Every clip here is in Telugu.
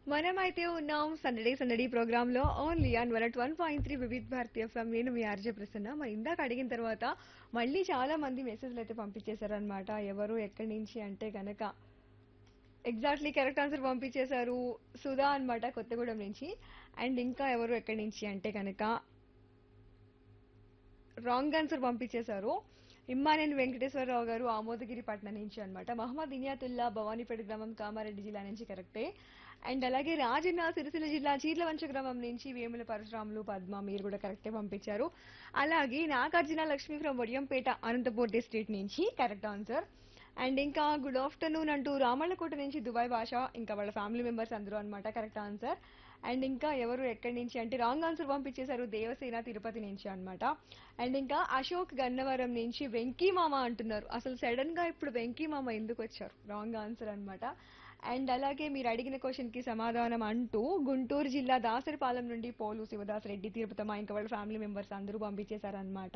మనమైతే ఉన్నాం సందడి సందడి ప్రోగ్రామ్ లో only on one one point three Vividh Bharatiya FM నేను మీ ఆర్జే ప్రసన్న మరి ఇందాక అడిగిన తర్వాత మళ్ళీ చాలా మంది మెసేజ్లు అయితే పంపించేశారనమాట ఎవరు ఎక్కడి నుంచి అంటే గనక ఎగ్జాక్ట్లీ కరెక్ట్ ఆన్సర్ పంపించేశారు సుధా అన్నమాట కొత్తగూడెం నుంచి అండ్ ఇంకా ఎవరు ఎక్కడి నుంచి అంటే కనుక రాంగ్ ఆన్సర్ పంపించేశారు ఇమ్మానేని వెంకటేశ్వరరావు గారు ఆమోదగిరి పట్నం నుంచి అన్నమాట మహమ్మద్ ఇనియాతుల్లా భవానీపేట గ్రామం కామారెడ్డి జిల్లా నుంచి కరెక్టే అండ్ అలాగే రాజన్న సిరిసిల్ల జిల్లా చీర్లవంచ గ్రామం నుంచి వేముల పరశురాములు పద్మ మీరు కూడా కరెక్టే పంపించారు అలాగే నాగార్జున లక్ష్మి ఫ్రమ్ వడియంపేట అనంతపూర్ డిస్ట్రిక్ట్ నుంచి కరెక్ట్ ఆన్సర్ అండ్ ఇంకా గుడ్ ఆఫ్టర్నూన్ అంటూ రామళ్ళకోట నుంచి దుబాయ్ భాష ఇంకా వాళ్ళ ఫ్యామిలీ మెంబర్స్ అందరూ అన్నమాట కరెక్ట్ ఆన్సర్ అండ్ ఇంకా ఎవరు ఎక్కడి నుంచి అంటే రాంగ్ ఆన్సర్ పంపించేశారు దేవసేన తిరుపతి నుంచి అన్నమాట అండ్ ఇంకా అశోక్ గన్నవరం నుంచి వెంకీ మామ అంటున్నారు అసలు సడన్ గా ఇప్పుడు వెంకీ మామ ఎందుకు వచ్చారు రాంగ్ ఆన్సర్ అన్నమాట అండ్ అలాగే మీరు అడిగిన క్వశ్చన్ కి సమాధానం అంటూ గుంటూరు జిల్లా దాసరిపాలెం నుండి పోలు శివదాస్ రెడ్డి తిరుపతమ్మ ఇంకా వాళ్ళ ఫ్యామిలీ మెంబర్స్ అందరూ పంపించేశారనమాట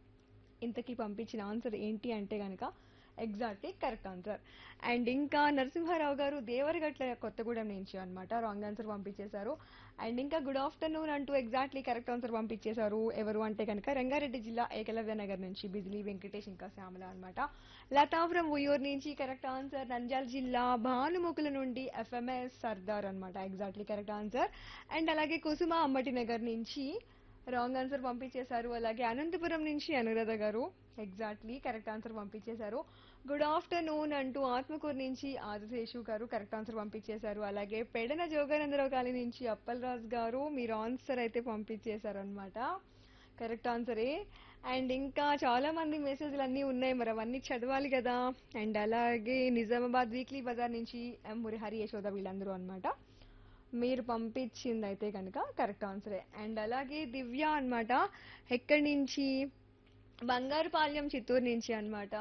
ఇంతకీ పంపించిన ఆన్సర్ ఏంటి అంటే గనక ఎగ్జాక్ట్లీ కరెక్ట్ ఆన్సర్ అండ్ ఇంకా నరసింహారావు గారు దేవరగట్ల కొత్తగూడెం నుంచి అన్నమాట రాంగ్ ఆన్సర్ పంపించేశారు అండ్ ఇంకా గుడ్ ఆఫ్టర్నూన్ అంటూ ఎగ్జాక్ట్లీ కరెక్ట్ ఆన్సర్ పంపించేశారు ఎవరు అంటే కనుక రంగారెడ్డి జిల్లా ఏకలవ్య నగర్ నుంచి బిజిలీ వెంకటేష్ ఇంకా శ్యామల అన్నమాట లతాపురం ఉయ్యూరు నుంచి కరెక్ట్ ఆన్సర్ నంద్యాల జిల్లా భానుముఖుల నుండి ఎఫ్ఎంఎస్ సర్దార్ అన్నమాట ఎగ్జాక్ట్లీ కరెక్ట్ ఆన్సర్ అండ్ అలాగే కుసుమ అమ్మటి నగర్ నుంచి రాంగ్ ఆన్సర్ పంపించేశారు అలాగే అనంతపురం నుంచి Anuradha garu exactly correct answer పంపించేశారు గుడ్ ఆఫ్టర్నూన్ అంటూ ఆత్మకూరు నుంచి ఆదిశేషు గారు కరెక్ట్ ఆన్సర్ పంపించేశారు అలాగే పెడన జోగానందరావు కాలి నుంచి అప్పలరాజు గారు మీరు ఆన్సర్ అయితే పంపించేశారు అనమాట కరెక్ట్ ఆన్సరే అండ్ ఇంకా చాలా మంది మెసేజ్లు అన్నీ ఉన్నాయి మరి అవన్నీ చదవాలి కదా అండ్ అలాగే నిజామాబాద్ వీక్లీ బజార్ నుంచి ఎం మురిహరి యశోద వీళ్ళందరూ అన్నమాట మీరు పంపించింది అయితే కనుక కరెక్ట్ ఆన్సరే అండ్ అలాగే దివ్య అన్నమాట ఎక్కడి నుంచి బంగారుపాలెం చిత్తూరు నుంచి అన్నమాట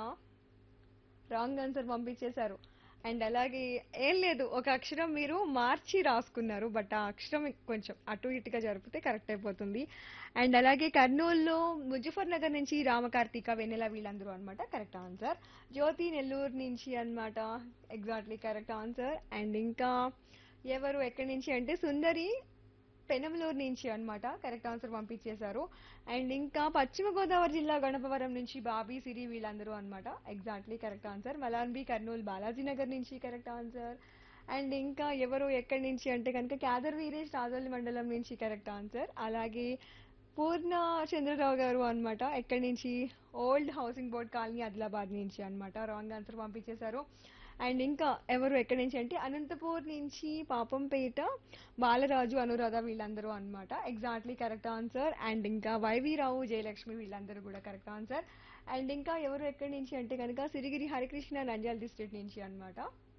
రాంగ్ ఆన్సర్ పంపించేశారు అండ్ అలాగే ఏం లేదు ఒక అక్షరం మీరు మార్చి రాసుకున్నారు బట్ ఆ అక్షరం కొంచెం అటు ఇటుగా జరిపితే కరెక్ట్ అయిపోతుంది అండ్ అలాగే కర్నూలులో ముజఫర్ నగర్ నుంచి రామకార్తిక వెన్నెల వీళ్ళందరూ అన్నమాట కరెక్ట్ ఆన్సర్ జ్యోతి నెల్లూరు నుంచి అన్నమాట ఎగ్జాక్ట్లీ కరెక్ట్ ఆన్సర్ అండ్ ఇంకా ఎవరు ఎక్కడి నుంచి అంటే సుందరి పెనమలూరు నుంచి అన్నమాట కరెక్ట్ ఆన్సర్ పంపించేశారు అండ్ ఇంకా పశ్చిమ గోదావరి జిల్లా గణపవరం నుంచి బాబీ సిరి వీళ్ళందరూ అన్నమాట ఎగ్జాక్ట్లీ కరెక్ట్ ఆన్సర్ మలాన్బి కర్నూలు బాలాజీ నగర్ నుంచి కరెక్ట్ ఆన్సర్ అండ్ ఇంకా ఎవరు ఎక్కడి నుంచి అంటే కనుక క్యాదర్ వీరేష్ రాజోలి మండలం నుంచి కరెక్ట్ ఆన్సర్ అలాగే పూర్ణ చంద్రరావు గారు అన్నమాట ఎక్కడి నుంచి old housing board colony Adilabad నుంచి అన్నమాట రాంగ్ ఆన్సర్ పంపించేశారు అండ్ ఇంకా ఎవరు ఎక్కడి నుంచి అంటే అనంతపూర్ నుంచి పాపంపేట బాలరాజు అనురాధ వీళ్ళందరూ అన్నమాట ఎగ్జాక్ట్లీ కరెక్ట్ ఆన్సర్ అండ్ ఇంకా వైవి రావు జయలక్ష్మి వీళ్ళందరూ కూడా కరెక్ట్ ఆన్సర్ అండ్ ఇంకా ఎవరు ఎక్కడి నుంచి అంటే కనుక సిరిగిరి హరికృష్ణ నంద్యాల డిస్ట్రిక్ట్ నుంచి అన్నమాట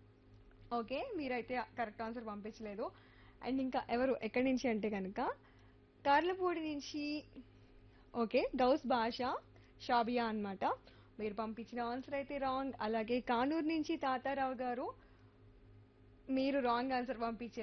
ఓకే మీరైతే కరెక్ట్ ఆన్సర్ పంపించలేదు అండ్ ఇంకా ఎవరు ఎక్కడి నుంచి అంటే కనుక కార్లపూడి నుంచి ఓకే గౌస్ భాష షాబియా అన్నమాట మీరు పంపించిన ఆన్సర్ అయితే రాంగ్ అలాగే కానూరు నుంచి తాతారావు గారు మీరు రాంగ్ ఆన్సర్ పంపించారు